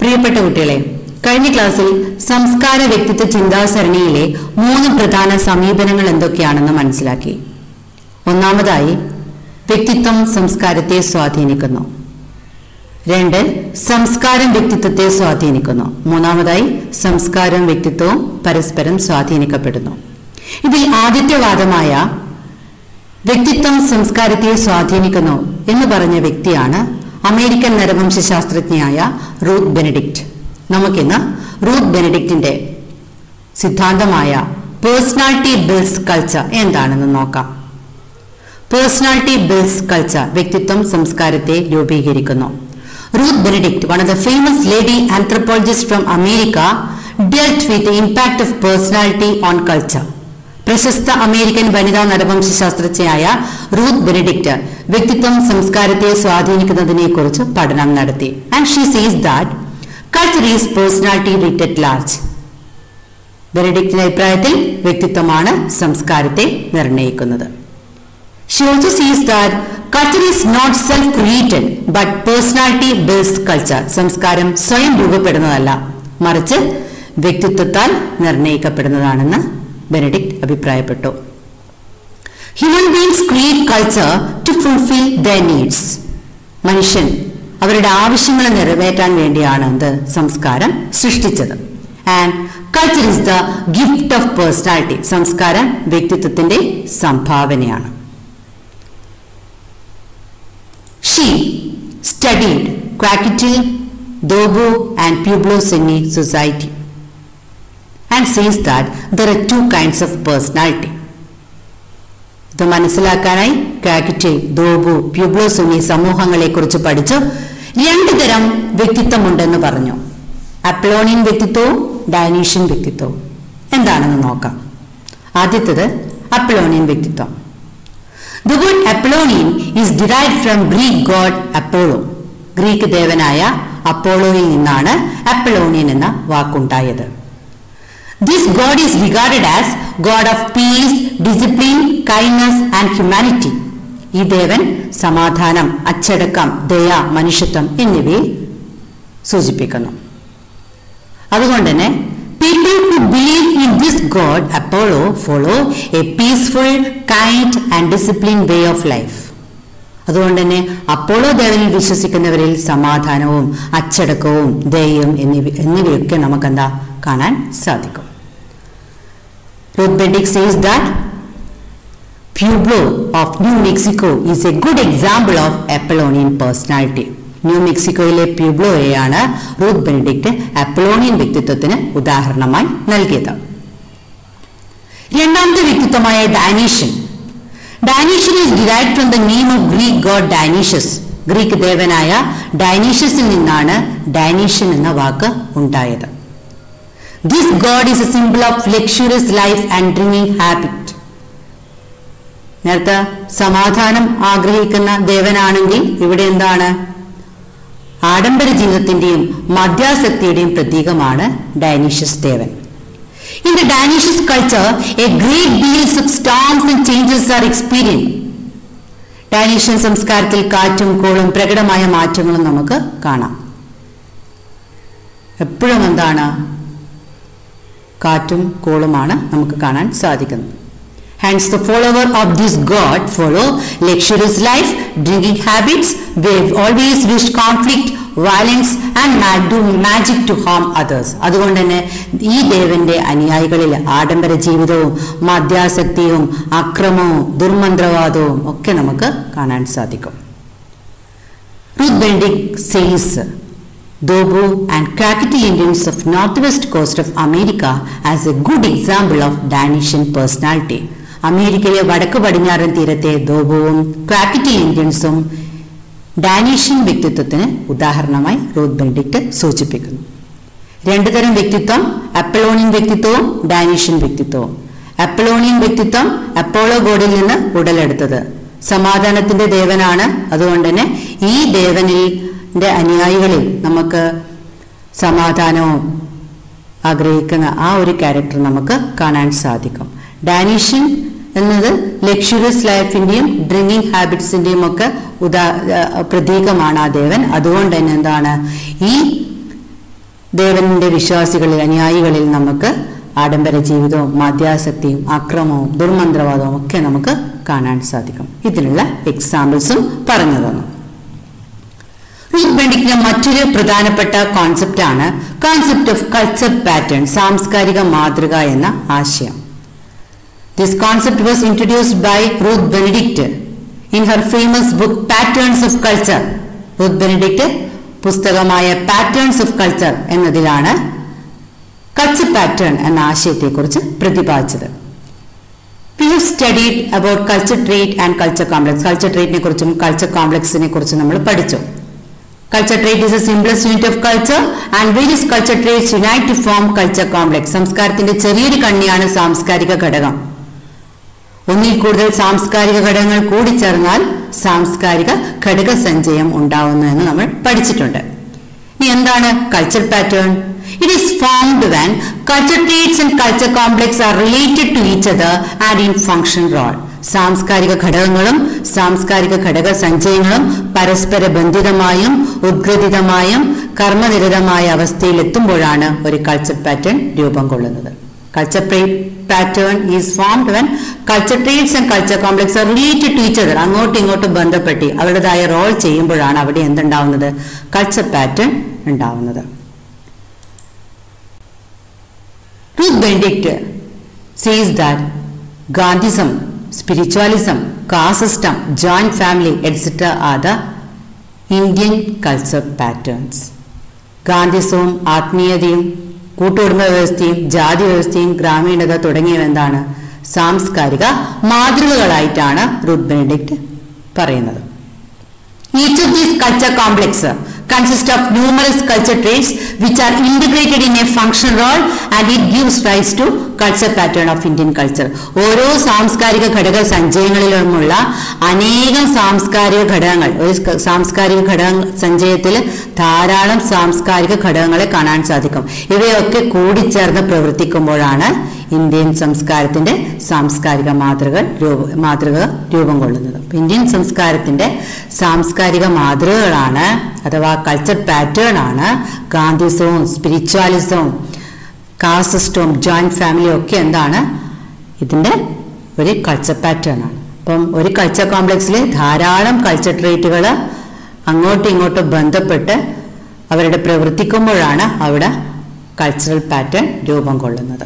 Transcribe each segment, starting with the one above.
പ്രിയപ്പെട്ട കുട്ടികളെ കഴിഞ്ഞ ക്ലാസ്സിൽ സംസ്കാര വ്യക്തിത്വ ചിന്താസരണിയിലെ മൂന്ന് പ്രധാന സമീപനങ്ങൾ എന്തൊക്കെയാണെന്ന് മനസ്സിലാക്കി ഒന്നാമതായി വ്യക്തിത്വം സംസ്കാരത്തെ സ്വാധീനിക്കുന്നു രണ്ട് സംസ്കാരം വ്യക്തിത്വത്തെ സ്വാധീനിക്കുന്നു മൂന്നാമതായി സംസ്കാരവും വ്യക്തിത്വവും പരസ്പരം സ്വാധീനിക്കപ്പെടുന്നു ഇതിൽ ആദ്യത്തെ വാദമായ വ്യക്തിത്വം സംസ്കാരത്തെ സ്വാധീനിക്കുന്നു എന്ന് പറഞ്ഞ വ്യക്തിയാണ് അമേരിക്കൻ നരവംശാസ്ത്രജ്ഞയായ റൂത്ത് ബെനഡിക്റ്റ് നമുക്കിന്ന് റൂത്ത് ബെനഡിക്റ്റിന്റെ സിദ്ധാന്തമായ പേഴ്സണാലിറ്റി ബിൽസ് കൾച്ചർ എന്താണെന്ന് നോക്കാം പേഴ്സണാലിറ്റി ബിൽസ് കൾച്ചർ വ്യക്തിത്വം സംസ്കാരത്തെ രൂപീകരിക്കുന്നു Ruth Benedict one of the famous lady anthropologist from America dealt with the impact of personality on culture പ്രശസ്ത അമേരിക്കൻ വനിതാ നരവംശാസ്ത്രജ്ഞയായ റൂത്ത് ബെനഡിക്റ്റ് വ്യക്തിത്വം സംസ്കാരത്തെ സ്വാധീനിക്കുന്നതിനെ കുറിച്ച് പഠനം നടത്തി and she sees that culture is personality writ large ബെനഡിക്റ്റിന്റെ അഭിപ്രായത്തിൽ വ്യക്തിത്വമാണ് സംസ്കാരത്തെ നിർണ്ണയിക്കുന്നത് She also sees that culture is not self-created, but personality builds culture. സംസ്കാരം സ്വയം രൂപപ്പെടുന്നതല്ല മറിച്ച് വ്യക്തിത്വത്താൽ നിർണയിക്കപ്പെടുന്നതാണെന്ന് ബെനഡിക്റ്റ് അഭിപ്രായപ്പെട്ടു human beings create culture to fulfil the needs മനുഷ്യൻ അവരുടെ ആവശ്യങ്ങൾ നിറവേറ്റാൻ വേണ്ടിയാണ് എന്ത് സംസ്കാരം സൃഷ്ടിച്ചത് and culture is the gift of personality സംസ്കാരം വ്യക്തിത്വത്തിന്റെ സംഭാവനയാണ് She studied Quakitil, Dobo and Pueblo Sini society and says that there are two kinds of personality. ഇത് മനസ്സിലാക്കാനായി കാക്കിറ്റിൽ ദോബു പ്യൂബ്ലോ സുനി സമൂഹങ്ങളെ കുറിച്ച് പഠിച്ചു രണ്ടു തരം വ്യക്തിത്വമുണ്ടെന്ന് പറഞ്ഞു അപ്ലോണിയൻ വ്യക്തിത്വവും ഡൈനീഷ്യൻ വ്യക്തിത്വവും എന്താണെന്ന് നോക്കാം ആദ്യത്തത് അപ്ലോണിയൻ വ്യക്തിത്വം The word Apollonian is derived from Greek god Apollo. Greek ദേവനായ അപ്പോളോയിൽ നിന്നാണ് അപ്പലോണിയൻ എന്ന വാക്കുണ്ടായത് this god is regarded as god of peace discipline kindness and humanity ഈ ദേവൻ സമാധാനം അച്ചടക്കം ദയ മനുഷ്യത്വം എന്നിവയെ സൂചിപ്പിക്കുന്നു അതുകൊണ്ട് തന്നെ People who believe in this god Apollo follow a peaceful, kind and disciplined way of life. അതുകൊണ്ട് തന്നെ അപ്പോളോ ദേവനിൽ വിശ്വസിക്കുന്നവരിൽ സമാധാനവും അച്ചടക്കവും ദയയും എന്നിവ എന്നിവയൊക്കെ നമുക്ക് എന്താ കാണാൻ സാധിക്കും Ruth Benedict says that Pueblo of New Mexico is a good example of Apollonian personality New മെക്സിക്കോയിലെ പ്യൂബ്ലോയെയാണ് റൂത്ത് ബെനഡിക്റ്റ് അപ്പലോണിയൻ വ്യക്തിത്വത്തിന് ഉദാഹരണമായി നൽകിയത് രണ്ടാമത്തെ വ്യക്തിത്വമായ Dionysian Dionysian is derive from the name of Greek god Dionysius Greek ദേവനായ ഡൈനീഷ്യസിൽ നിന്നാണ് ഡൈനീഷ്യൻ എന്ന വാക്ക് ഉണ്ടായത് this god is a symbol of luxurious life and drinking habit നേരത്തെ സമാധാനം ആഗ്രഹിക്കുന്ന ദേവനാണെങ്കിൽ ഇവിടെ എന്താണ് ആഡംബര ജീവിതത്തിന്റെയും മദ്യാസക്തിയുടെയും പ്രതീകമാണ് ഡൈനീഷ്യസ് ദേവൻ in the Dionysius culture a great deals of storms and changes are experience Dionysian സംസ്കാരത്തിൽ കാറ്റും കോളും പ്രകടമായ മാറ്റങ്ങളും നമുക്ക് കാണാം എപ്പോഴും എന്താണ് കാറ്റും കോളുമാണ് നമുക്ക് കാണാൻ സാധിക്കുന്നത് Hence, the follower of this god follow luxurious life, drinking habits, they always wish conflict, violence and mad do magic to harm others. അതുകൊണ്ട് തന്നെ ഈ ദേവന്റെ അനുയായികളിൽ ആഡംബര ജീവിതവും മദ്യാസക്തിയും അക്രമവും ദുർമന്ത്രവാദവും ഒക്കെ നമുക്ക് കാണാൻ സാധിക്കും Ruth Benedict says Dobu and Krakatau Indians of northwest coast of America as a good example of Danishan personality. അമേരിക്കയിലെ വടക്ക് പടിഞ്ഞാറൻ തീരത്തെ ദോബുവും ക്വാക്കിറ്റൽ ഇന്ത്യൻസും ഡാനീഷ്യൻ വ്യക്തിത്വത്തിന് ഉദാഹരണമായി റൂത്ത് ബെനഡിക്റ്റ് സൂചിപ്പിക്കുന്നു രണ്ടു തരം വ്യക്തിത്വം അപ്പലോണിയൻ വ്യക്തിത്വവും ഡാനീഷ്യൻ വ്യക്തിത്വവും അപ്പലോണിയൻ വ്യക്തിത്വം അപ്പോളോ ഗോഡിൽ നിന്ന് ഉടലെടുത്തത് സമാധാനത്തിന്റെ ദേവനാണ് അതുകൊണ്ട് തന്നെ ഈ ദേവനിൽ അനുയായികളിൽ നമുക്ക് സമാധാനവും ആഗ്രഹിക്കുന്ന ആ ഒരു ക്യാരക്ടർ നമുക്ക് കാണാൻ സാധിക്കും ഡാനിഷ്യൻ എന്നത് ലക്ഷറിയസ് ലൈഫിന്റെയും ഡ്രിങ്കിങ് ഹാബിറ്റ്സിന്റെയും ഒക്കെ ഉദാ പ്രതീകമാണ് ആ ദേവൻ അതുകൊണ്ട് തന്നെ എന്താണ് ഈ ദേവന്റെ വിശ്വാസികളിൽ അനുയായികളിൽ നമുക്ക് ആഡംബര ജീവിതവും മദ്യാസക്തിയും അക്രമവും ദുർമന്ത്രവാദവും ഒക്കെ നമുക്ക് കാണാൻ സാധിക്കും ഇതിനുള്ള എക്സാമ്പിൾസും പറഞ്ഞു തന്നു റൂത്ത് ബെൻഡിക്കിന്റെ മറ്റൊരു പ്രധാനപ്പെട്ട കോൺസെപ്റ്റ് ആണ് കോൺസെപ്റ്റ് ഓഫ് കൾച്ചർ പാറ്റേൺ സാംസ്കാരിക മാതൃക എന്ന ആശയം this concept was introduced by Ruth Benedict in her famous book patterns of culture Ruth Benedict പുസ്തകമായ പാറ്റേൺസ് ഓഫ് കൾച്ചർ എന്നതിലാണ് കൾച്ചർ പാറ്റേൺ എന്ന ആശയത്തെക്കുറിച്ച് പ്രതിപാദിച്ചത് we have studied about culture trait and culture complex culture ട്രേറ്റിനെ കുറിച്ചും culture കോംപ്ലക്സിനെ കുറിച്ചും നമ്മൾ പഠിച്ചു culture trait is a simplest unit of culture and various culture traits unite to form culture complex സംസ്കാരത്തിന്റെ ചെറിയൊരു കണ്ണിയാണ് സാംസ്കാരിക ഘടകം ഒന്നിൽ കൂടുതൽ സാംസ്കാരിക ഘടകങ്ങൾ കൂടിച്ചേർന്നാൽ സാംസ്കാരിക ഘടക സഞ്ചയം ഉണ്ടാവുന്നു എന്ന് നമ്മൾ പഠിച്ചിട്ടുണ്ട് ഇനി എന്താണ് culture pattern it is formed when culture traits and culture complex are related to each other and in function role സാംസ്കാരിക ഘടകങ്ങളും സാംസ്കാരിക ഘടക സഞ്ചയങ്ങളും പരസ്പര ബന്ധിതമായും ഉദ്ഗ്രഥിതമായും കർമ്മനിരതമായ അവസ്ഥയിലെത്തുമ്പോഴാണ് ഒരു കൾച്ചർ പാറ്റേൺ രൂപം കൊള്ളുന്നത് culture pattern is formed when culture traits and culture complex are related to each other അങ്ങോട്ടും ഇങ്ങോട്ടും ബന്ധപ്പെട്ട് അവരുടേതായ റോൾ ചെയ്യുമ്പോഴാണ് അവിടെ എന്തുണ്ടാവുന്നത് കൾച്ചർ പാറ്റേൺ ഉണ്ടാവുന്നത് Ruth Benedict says that Gandhism, spiritualism, caste system, joint family, etc. are the Indian culture patterns. ഗാന്ധിസവും ആത്മീയതയും കൂട്ടുകുടുംബ വ്യവസ്ഥയും ജാതി വ്യവസ്ഥയും ഗ്രാമീണത തുടങ്ങിയവ എന്താണ് സാംസ്കാരിക മാതൃകകളായിട്ടാണ് റൂത്ത് ബെനഡിക്റ്റ് പറയുന്നത് each of these culture complex consist of numerous culture traits which are integrated in a functional role and it gives rise to culture pattern of Indian culture. ഓരോ സാംസ്കാരിക ഘടക സഞ്ചയങ്ങളിലുമുള്ള അനേകം സാംസ്കാരിക ഘടകങ്ങൾ ഒരു സാംസ്കാരിക ഘടക സഞ്ചയത്തിൽ ധാരാളം സാംസ്കാരിക ഘടകങ്ങളെ കാണാൻ സാധിക്കും ഇവയൊക്കെ കൂടിച്ചേർന്ന് പ്രവർത്തിക്കുമ്പോഴാണ് ഇന്ത്യൻ സംസ്കാരത്തിന്റെ സാംസ്കാരിക മാതൃകൾ രൂപ മാതൃക രൂപം കൊള്ളുന്നത് ഇന്ത്യൻ സംസ്കാരത്തിന്റെ സാംസ്കാരിക മാതൃകകളാണ് അഥവാ കൾച്ചർ പാറ്റേൺ ആണ് ഗാന്ധിസവും സ്പിരിച്വാലിസവും കാസിസ്റ്റവും ജോയിന്റ് ഫാമിലിയും ഒക്കെ എന്താണ് ഇതിന്റെ ഒരു കൾച്ചർ പാറ്റേൺ ആണ് അപ്പം ഒരു കൾച്ചർ കോംപ്ലക്സിൽ ധാരാളം കൾച്ചർ ട്രേറ്റുകൾ അങ്ങോട്ടും ഇങ്ങോട്ടും ബന്ധപ്പെട്ട് അവരുടെ പ്രവർത്തിക്കുമ്പോഴാണ് അവിടെ കൾച്ചറൽ പാറ്റേൺ രൂപം കൊള്ളുന്നത്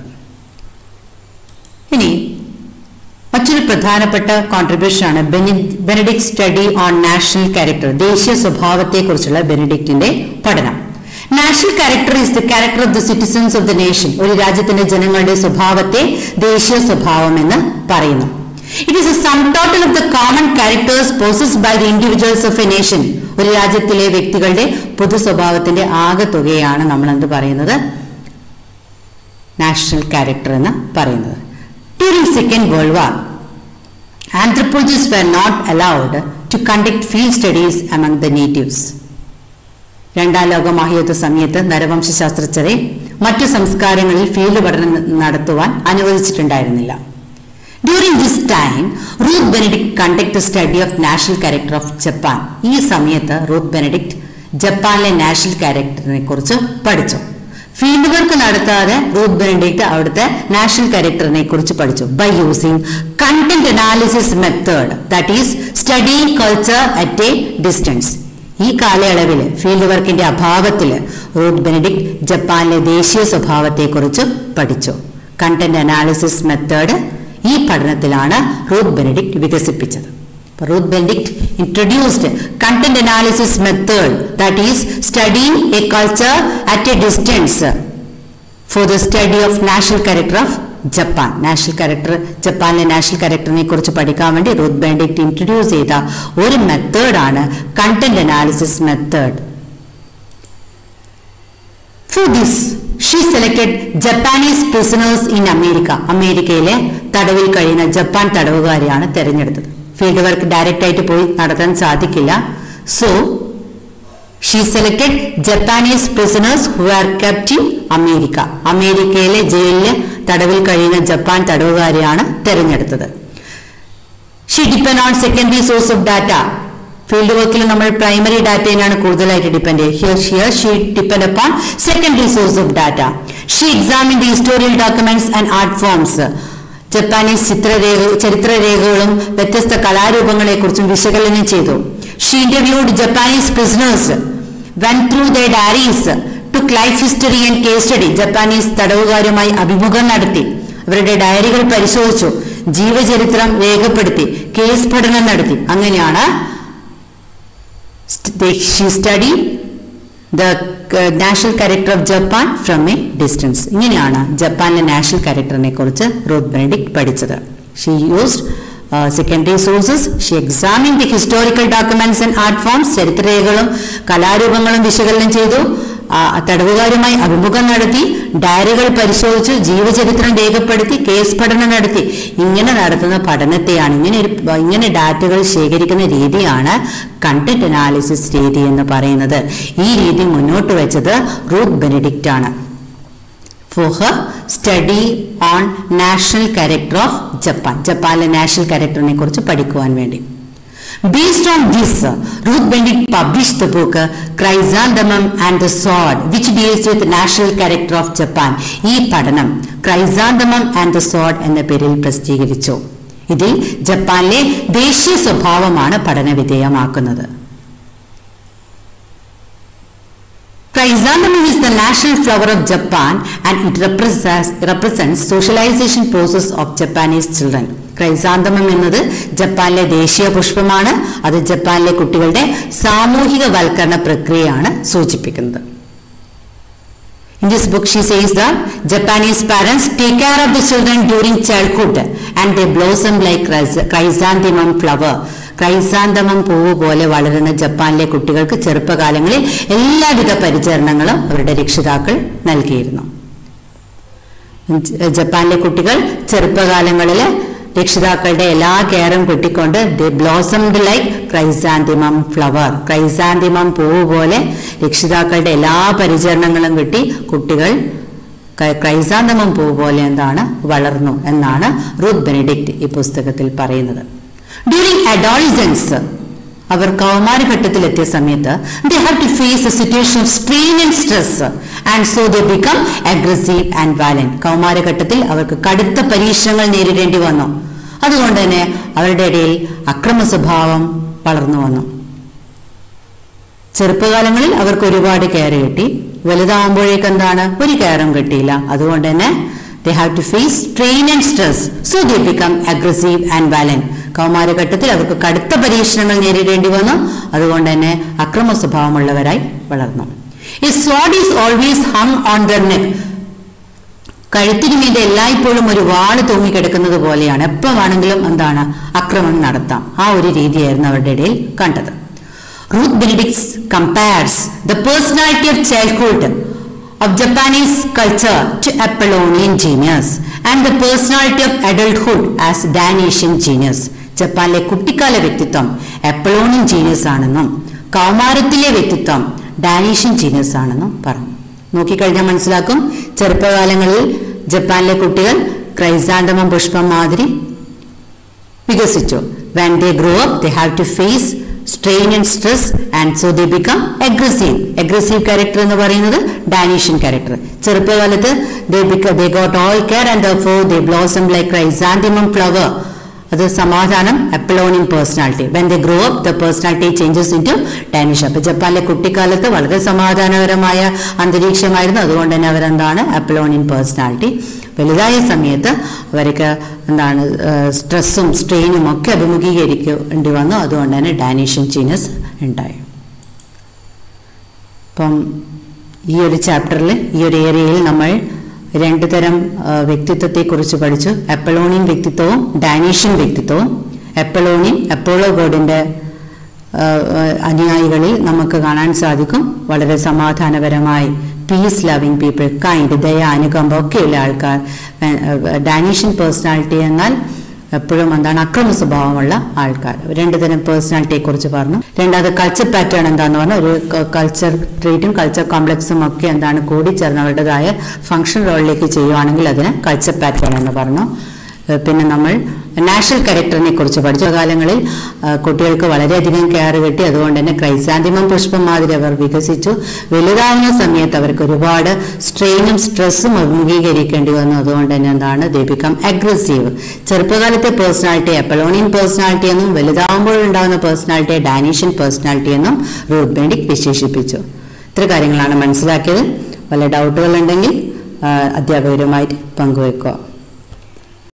ഇനി മറ്റൊരു പ്രധാനപ്പെട്ട കോൺട്രിബ്യൂഷൻ ആണ് Benedict study on national character ദേശീയ സ്വഭാവത്തെക്കുറിച്ചുള്ള ബെനഡിക്റ്റിന്റെ പഠനം national character is the character of the citizens of the nation ഒരു രാജ്യത്തിന്റെ ജനങ്ങളുടെ സ്വഭാവത്തെ ദേശീയ സ്വഭാവം എന്ന് പറയുന്നു it is a sum total of the common characters possessed by the individuals of a nation ഒരു രാജ്യത്തിലെ വ്യക്തികളുടെ പൊതു സ്വഭാവത്തിന്റെ ആകെത്തുകയാണ് നമ്മൾ എന്ത് പറയുന്നത് നാഷണൽ ക്യാരക്ടർ എന്ന് പറയുന്നത് During Second World War, anthropologists were not allowed to conduct field studies among the natives. രണ്ടാം ലോക മഹായുദ്ധ സമയത്ത് നരവംശ ശാസ്ത്രജ്ഞരെ മറ്റു സംസ്കാരങ്ങളിൽ ഫീൽഡ് പഠനം നടത്തുവാൻ അനുവദിച്ചിട്ടുണ്ടായിരുന്നില്ല during this time Ruth Benedict conduct study of national character of Japan ഈ സമയത്ത് റൂത്ത് ബെനഡിക്ട് ജപ്പാനിലെ നാഷണൽ ക്യാരക്ടറിനെ കുറിച്ച് പഠിച്ചു ഫീൽഡ് വർക്ക് നടത്താതെ റൂത്ത് ബെനഡിക്ട് അവിടുത്തെ നാഷണൽ ക്യാരക്ടറിനെ കുറിച്ച് പഠിച്ചു by using content analysis method that is studying culture at a distance ഈ കാലയളവിൽ ഫീൽഡ് വർക്കിന്റെ അഭാവത്തിൽ റൂത്ത് ബെനഡിക്ട് ജപ്പാനിലെ ദേശീയ സ്വഭാവത്തെക്കുറിച്ച് പഠിച്ചു കണ്ടന്റ് അനാലിസിസ് മെത്തേഡ് ഈ പഠനത്തിലാണ് റൂത്ത് ബെനഡിക്ട് വികസിപ്പിച്ചത് Ruth Benedict introduced content analysis method that is studying a culture at a distance for the study of national character of Japan national character ജപ്പാനിലെ national ക്യാരക്ടറിനെ കുറിച്ച് പഠിക്കാൻ വേണ്ടി റൂത്ത് ബെൻഡിക്ട് ഇൻട്രൊഡ്യൂസ് ചെയ്ത ഒരു മെത്തേഡാണ് content analysis method for this she selected Japanese prisoners in America അമേരിക്കയിലെ തടവിൽ കഴിയുന്ന ജപ്പാൻ തടവുകാരെയാണ് തെരഞ്ഞെടുത്തത് ഫീൽഡ് വർക്ക് ഡയറക്റ്റ് ആയിട്ട് പോയി നടത്താൻ സാധിക്കില്ല so she selected Japanese prisoners who are kept in America അമേരിക്കയിലെ ജയിലിൽ തടവിൽ കഴിയുന്ന ജപ്പാൻ തടവുകാരെയാണ് തെരഞ്ഞെടുത്തത് she depend on secondary source of data field വർക്കിൽ നമ്മൾ പ്രൈമറി ഡാറ്റയിലാണ് കൂടുതലായിട്ട് depend here here she depend upon secondary source of data she examine the historical documents and art forms Japanese ചിത്രരേഖ ചരിത്രരേഖകളും വ്യത്യസ്ത കലാരൂപങ്ങളെക്കുറിച്ചും വിശകലനം ചെയ്തു she interviewed Japanese prisoners when through the diaries took life history and case study Japanese തടവുകാരുമായി അഭിമുഖം നടത്തി അവരുടെ ഡയറികൾ പരിശോധിച്ചു ജീവചരിത്രം രേഖപ്പെടുത്തി കേസ് പഠനം നടത്തി അങ്ങനെയാണ് she study the national character of Japan from a distance ഇങ്ങനെയാണ് ജപ്പാനിലെ നാഷണൽ ക്യാരക്ടറിനെ കുറിച്ച് റൂത്ത് ബെനഡിക്ട് പഠിച്ചത് she used secondary sources she examine the historical documents and art forms ചരിത്രരേഖകളും കലാരൂപങ്ങളും വിശകലനം ചെയ്തു ആ, തടവുകാരുമായി അഭിമുഖം നടത്തി ഡയറികൾ പരിശോധിച്ചു ജീവചരിത്രം രേഖപ്പെടുത്തി കേസ് പഠനം നടത്തി ഇങ്ങനെ നടത്തുന്ന പഠനത്തെയാണ് ഇങ്ങനെ ഒരു ഇങ്ങനെ ഡാറ്റകൾ ശേഖരിക്കുന്ന രീതിയാണ് കണ്ടന്റ് അനാലിസിസ് രീതി എന്ന് പറയുന്നത് ഈ രീതി മുന്നോട്ട് വെച്ചത് റൂത്ത് ബെനഡിക്റ്റ് ആണ് for her study on national character of Japan ജപ്പാനിലെ നാഷണൽ ക്യാരക്ടറിനെ കുറിച്ച് പഠിക്കുവാൻ വേണ്ടി Based on this, Ruth Benedict published the book Chrysanthemum and the Sword, which deals with the national character of Japan. ഈ പഠനം ക്രൈസാന്തമം and the സോഡ് എന്ന പേരിൽ പ്രസിദ്ധീകരിച്ചു ഇതിൽ ജപ്പാനിലെ ദേശീയ സ്വഭാവമാണ് പഠന വിധേയമാക്കുന്നത് Chrysanthemum is the national flower of Japan and it represents, represents socialization process of Japanese children. ക്രൈസാന്തമം എന്നത് ജപ്പാനിലെ ദേശീയ പുഷ്പമാണ് അത് ജപ്പാനിലെ കുട്ടികളുടെ സാമൂഹിക വൽക്കരണ പ്രക്രിയയാണ് സൂചിപ്പിക്കുന്നത് In this book, she says that Japanese parents take care of the children during childhood and they blossom like chrys- chrysanthemum flower. ക്രൈസാന്തമം പൂവ് പോലെ വളരുന്ന ജപ്പാനിലെ കുട്ടികൾക്ക് ചെറുപ്പകാലങ്ങളിൽ എല്ലാവിധ പരിചരണങ്ങളും അവരുടെ രക്ഷിതാക്കൾ നൽകിയിരുന്നു ജ- ജപ്പാനിലെ കുട്ടികൾ ചെറുപ്പകാലങ്ങളിൽ രക്ഷിതാക്കളുടെ എല്ലാ കെയറും കിട്ടിക്കൊണ്ട് they blossomed like chrysanthemum flower chrysanthemum പൂവ് പോലെ രക്ഷിതാക്കളുടെ എല്ലാ പരിചരണങ്ങളും കിട്ടി കുട്ടികൾ ക- ക്രൈസാന്തമം പൂവ് പോലെ എന്താണ് വളർന്നു എന്നാണ് റൂത്ത് ബെനഡിക്റ്റ് ഈ പുസ്തകത്തിൽ പറയുന്നത് ഡ്യൂറിംഗ് അഡോളിസൻസ് അവർ കൗമാരഘട്ടത്തിലെത്തിയ സമയത്ത് they have to face a situation of strain and stress and so they become aggressive and violent കൗമാരഘട്ടത്തിൽ അവർക്ക് കടുത്ത പരീക്ഷണങ്ങൾ നേരിടേണ്ടി വന്നു അതുകൊണ്ട് തന്നെ അവരുടെ ഇടയിൽ അക്രമ സ്വഭാവം വളർന്നു വന്നു ചെറുപ്പകാലങ്ങളിൽ അവർക്ക് ഒരുപാട് കെയർ കിട്ടി വലുതാവുമ്പോഴേക്ക് എന്താണ് ഒരു കെയറും കിട്ടിയില്ല അതുകൊണ്ട് തന്നെ they have to face strain and stress so they become aggressive and violent കൗമാരഘട്ടത്തിൽ അവർക്ക് കടുത്ത പരീക്ഷണങ്ങൾ നേരിടേണ്ടി വന്നു അതുകൊണ്ട് തന്നെ അക്രമ സ്വഭാവമുള്ളവരായി വളർന്നു ഈ sword is always hung on their neck കഴുത്തിന് മീതെ എല്ലായ്പ്പോഴും ഒരു വാള് തൂങ്ങിക്കിടക്കുന്നത് പോലെയാണ് എപ്പോൾ വേണമെങ്കിലും എന്താണ് ആക്രമണം നടത്താം ആ ഒരു രീതിയായിരുന്നു അവരുടെ ഇടയിൽ കണ്ടത് Ruth Benedict's compares the personality of childhood of Japanese culture to Apollonian genius and the personality of adulthood as Danesian genius. ജപ്പാനിലെ കുട്ടിക്കാല വ്യക്തിത്വം എപ്പളോണിയൻ ജീനിയസ് ആണെന്നും കൗമാരത്തിലെ വ്യക്തിത്വം ഡാനീഷ്യൻ ജീനിയസ് ആണെന്നും പറഞ്ഞു നോക്കിക്കഴിഞ്ഞാൽ മനസ്സിലാക്കും ചെറുപ്പകാലങ്ങളിൽ ജപ്പാനിലെ കുട്ടികൾ ക്രൈസാന്തമം പുഷ്പം മാതിരി വികസിച്ചു when they grow up they have to face strain and stress and so they become aggressive aggressive character എന്ന് പറയുന്നത് ഡാനീഷ്യൻ ക്യാരക്ടർ ചെറുപ്പകാലത്ത് ദേ ബിക്ക they got all care and for they blossom like chrysanthemum flower അത് സമാധാനം Apollonian personality when they grow up the personality changes into Dionysian അപ്പൊ ജപ്പാനിലെ കുട്ടിക്കാലത്ത് വളരെ സമാധാനപരമായ അന്തരീക്ഷമായിരുന്നു അതുകൊണ്ട് തന്നെ അവരെന്താണ് അപ്പലോണിയൻ പേഴ്സണാലിറ്റി വലുതായ സമയത്ത് അവർക്ക് എന്താണ് സ്ട്രെസ്സും സ്ട്രെയിനും ഒക്കെ അഭിമുഖീകരിക്കേണ്ടി വന്നു അതുകൊണ്ട് തന്നെ ഡാനീഷ്യൻ ജീനസ് ഉണ്ടായി അപ്പം ഈ ഒരു ചാപ്റ്ററിൽ ഈ ഒരു ഏരിയയിൽ നമ്മൾ രണ്ടു തരം ആ, വ്യക്തിത്വത്തെക്കുറിച്ച് പഠിച്ചു എപ്പളോണിയൻ വ്യക്തിത്വവും ഡാനീഷ്യൻ വ്യക്തിത്വവും എപ്പളോണിയൻ അപ്പോളോ ഗോഡിന്റെ ആ, ആ, അനുയായികളിൽ നമുക്ക് കാണാൻ സാധിക്കും വളരെ സമാധാനപരമായി പീസ് ലവിങ് പീപ്പിൾ കൈൻഡ് ദയ അനുകമ്പ ഒക്കെയുള്ള ആൾക്കാർ ഡാനീഷ്യൻ പേഴ്സണാലിറ്റി എന്നാൽ എപ്പോഴും എന്താണ് അക്രമ സ്വഭാവമുള്ള ആൾക്കാർ രണ്ടു തരം പേഴ്സണാലിറ്റിയെ കുറിച്ച് പറഞ്ഞു രണ്ടാമത് കൾച്ചർ പാറ്റേൺ എന്താന്ന് പറഞ്ഞാൽ ഒരു കൾച്ചർ ട്രീറ്റും കൾച്ചർ കോംപ്ലക്സും ഒക്കെ എന്താണ് കൂടിച്ചേർന്ന് അവരുടേതായ ഫംഗ്ഷൻ റോളിലേക്ക് ചെയ്യുവാണെങ്കിൽ അതിന് കൾച്ചർ പാറ്റേൺ എന്ന് പറഞ്ഞു ഏഹ് പിന്നെ നമ്മൾ നാഷണൽ ക്യാരക്ടറിനെ കുറിച്ച് പഠിച്ച കാലങ്ങളിൽ ആ, കുട്ടികൾക്ക് വളരെയധികം കെയർ കിട്ടി അതുകൊണ്ട് തന്നെ ക്രൈസാന്തിമം പുഷ്പം മാതിരി അവർ വികസിച്ചു വലുതാവുന്ന സമയത്ത് അവർക്ക് ഒരുപാട് സ്ട്രെയിനും സ്ട്രെസ്സും അഭിമുഖീകരിക്കേണ്ടി വന്നു അതുകൊണ്ട് തന്നെ എന്താണ് ദേ ബിക്കം അഗ്രസീവ് ചെറുപ്പകാലത്തെ പേഴ്സണാലിറ്റി അപ്പലോണിയൻ പേഴ്സണാലിറ്റി എന്നും വലുതാവുമ്പോഴുണ്ടാകുന്ന പേഴ്സണാലിറ്റിയെ ഡാനീഷ്യൻ പേഴ്സണാലിറ്റി എന്നും റൂത്ത് ബെൻഡിക് വിശേഷിപ്പിച്ചു ഇത്ര കാര്യങ്ങളാണ് മനസ്സിലാക്കിയത് വല്ല ഡൗട്ടുകൾ ഉണ്ടെങ്കിൽ ആ, അധ്യാപകരുമായിട്ട് പങ്കുവെക്കുക